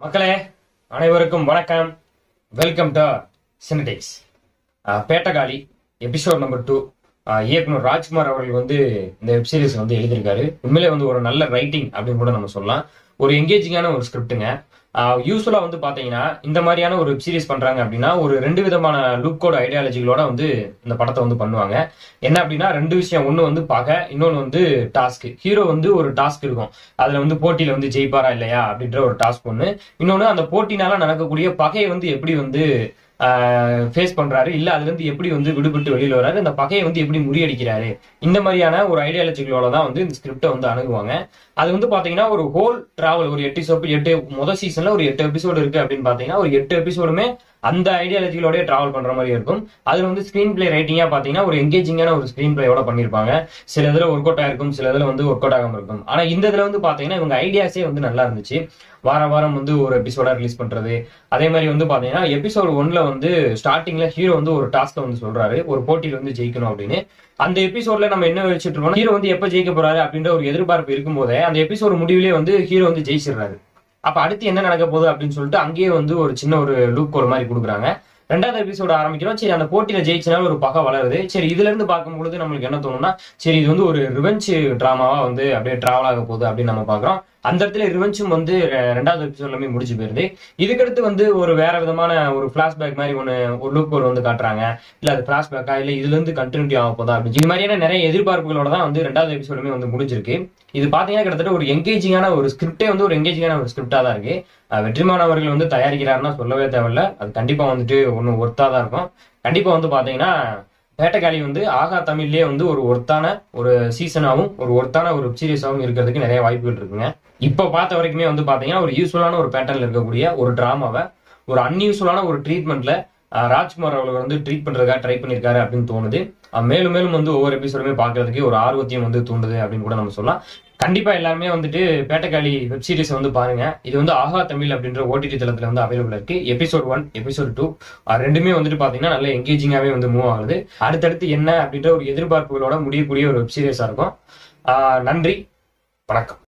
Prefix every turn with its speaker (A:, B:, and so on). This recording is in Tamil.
A: மக்களே அனைவருக்கும் வணக்கம் வெல்கம் டு சினிடெக்ஸ் பேட்டகாளி எபிசோட் நம்பர் டூ இயக்குனர் ராஜ்குமார் அவர்கள் வந்து இந்த வெப் சீரிஸ் வந்து எழுதியிருக்காரு உண்மையிலே வந்து ஒரு நல்ல ரைட்டிங் அப்படின்னு கூட நம்ம சொல்லலாம் ஒரு எங்கேஜிங்கான ஒரு ஸ்கிரிப்ட்டுங்க யூஸ்வலாக வந்து பார்த்தீங்கன்னா இந்த மாதிரியான ஒரு வெப் சீரிஸ் பண்ணுறாங்க அப்படின்னா ஒரு ரெண்டு விதமான லுக்கோட ஐடியாலஜிகளோட வந்து இந்த படத்தை வந்து பண்ணுவாங்க என்ன அப்படின்னா ரெண்டு விஷயம் ஒன்று வந்து பகை இன்னொன்று வந்து டாஸ்க் ஹீரோ வந்து ஒரு டாஸ்க் இருக்கும் அதில் வந்து போட்டியில் வந்து ஜெயிப்பாரா இல்லையா அப்படின்ற ஒரு டாஸ்க் ஒன்று இன்னொன்று அந்த போட்டினால நடக்கக்கூடிய பகையை வந்து எப்படி வந்து ஃபேஸ் பண்றாரு இல்ல அதுல இருந்து எப்படி வந்து விடுபட்டு வெளியில வராரு அந்த பகையை வந்து எப்படி முறியடிக்கிறாரு இந்த மாதிரியான ஒரு ஐடியாலஜிகளோட தான் வந்து இந்த ஸ்கிரிப்டை வந்து அணுகுவாங்க அது வந்து பாத்தீங்கன்னா ஒரு ஹோல் டிராவல் ஒரு எட்டு எபிசோட் எட்டு முதல் சீசன்ல ஒரு எட்டு எபிசோடு இருக்கு அப்படின்னு பாத்தீங்கன்னா ஒரு எட்டு எபிசோடுமே அந்த ஐடியாலஜிகளோடய டிராவல் பண்ற மாதிரி இருக்கும் அதுல வந்து ஸ்கிரீன் பிளே ரைட்டிங்கா பாத்தீங்கன்னா ஒரு எங்கேஜிங்கான ஒரு ஸ்கிரீன் பிளேயோட பண்ணிருப்பாங்க சில இதுல ஒர்க் அவுட் ஆயிருக்கும் சில இதுல வந்து ஒர்க் அவுட் ஆகாம இருக்கும் ஆனா இந்த இதுல வந்து பாத்தீங்கன்னா இவங்க ஐடியாஸே வந்து நல்லா இருந்துச்சு வாரம் வாரம் வந்து ஒரு எபிசோடா ரிலீஸ் பண்றது அதே மாதிரி வந்து பாத்தீங்கன்னா எபிசோட் ஒன்ல வந்து ஸ்டார்டிங்ல ஹீரோ வந்து ஒரு டாஸ்க் வந்து சொல்றாரு ஒரு போட்டியில வந்து ஜெயிக்கணும் அப்படின்னு அந்த எபிசோட்ல நம்ம என்ன வச்சுட்டு இருக்கோம் ஹீரோ வந்து எப்ப ஜெயிக்க போறாரு அப்படின்ற ஒரு எதிர்பார்ப்பு இருக்கும்போதே அந்த எபிசோட் முடிவிலே வந்து ஹீரோ வந்து ஜெயிச்சிடுறாரு அப்ப அடுத்து என்ன நடக்க போகுது அப்படின்னு சொல்லிட்டு அங்கேயே வந்து ஒரு சின்ன ஒரு லூப் ஒரு மாதிரி கொடுக்குறாங்க ரெண்டாவது எபிசோட ஆரம்பிக்கிறோம் சரி அந்த போட்டியில ஜெயிச்சனால ஒரு பகை வளருது சரி இதுல இருந்து பார்க்கும்பொழுது நம்மளுக்கு என்ன தோணும்னா சரி இது வந்து ஒரு ரிவெஞ்ச் டிராமாவா வந்து அப்படியே டிராவல் ஆக போகுது அப்படின்னு நம்ம பாக்குறோம் அந்த இடத்துல ரிவெஞ்சும் வந்து ரெ- ரெண்டாவது எபிசோட்லமே முடிஞ்சு போயிருது இதுக்கடுத்து வந்து ஒரு வேற விதமான ஒரு பிளாஷ்பேக் மாதிரி ஒன்று ஒரு லுக் ஒரு வந்து காட்டுறாங்க இல்ல அது பிளாஷ்பேக்கா இல்ல இதுல இருந்து கண்டினியூட்டி ஆக போதா அப்படின்னு இது மாதிரியான நிறைய எதிர்பார்ப்புகளோட தான் வந்து ரெண்டாவது எபிசோடுமே வந்து முடிஞ்சிருக்கு இது பாத்தீங்கன்னா கிட்டத்தட்ட ஒரு எங்கேஜிங்கான ஒரு ஸ்கிரிப்டே வந்து ஒரு எங்கேஜிங்கான ஒரு ஸ்கிரிப்டா தான் இருக்கு அஹ் வெற்றிமாறன் அவர்கள் வந்து தயாரிக்கிறாருன்னா சொல்லவே தேவையில்ல அது கண்டிப்பா வந்துட்டு ஒன்றும் ஒர்த்தா தான் இருக்கும் கண்டிப்பா வந்து பாத்தீங்கன்னா பேட்டகாளி வந்து ஆகா தமிழ்லயே வந்து ஒரு ஒர்த்தான ஒரு சீசனாவும் ஒரு ஒர்த்தான ஒரு சீரியஸாவும் இருக்கிறதுக்கு நிறைய வாய்ப்புகள் இருக்குங்க இப்போ பார்த்த வரைக்குமே வந்து பாத்தீங்கன்னா ஒரு யூஸ்ஃபுல்லான ஒரு பேட்டர்ன்ல இருக்கக்கூடிய ஒரு டிராமாவை ஒரு அன்யூஸ்ஃபுல்லான ஒரு ட்ரீட்மெண்ட்ல ராஜ்குமார் அவர்கள் வந்து ட்ரீட் பண்றதுக்காக ட்ரை பண்ணிருக்காரு அப்படின்னு தோணுது அஹ் மேலும் மேலும் வந்து ஒவ்வொரு எபிசோடுமே பார்க்கறதுக்கு ஒரு ஆர்வத்தையும் வந்து தூண்டுது அப்படின்னு கூட நம்ம சொல்லலாம் கண்டிப்பா எல்லாருமே வந்துட்டு பேட்டகாளி வெப் சீரிஸ் வந்து பாருங்க இது வந்து ஆஹா தமிழ் அப்படின்ற ஓடிடி தளத்துல வந்து அவைலபிள் இருக்கு எபிசோட் ஒன் எபிசோட் டூ ரெண்டுமே வந்துட்டு பாத்தீங்கன்னா நல்ல எங்கேஜிங்காவே வந்து மூவ் ஆகுது அடுத்தடுத்து என்ன அப்படின்ற ஒரு எதிர்பார்ப்புகளோட முடியக்கூடிய ஒரு வெப் சீரிஸா இருக்கும் ஆஹ் நன்றி வணக்கம்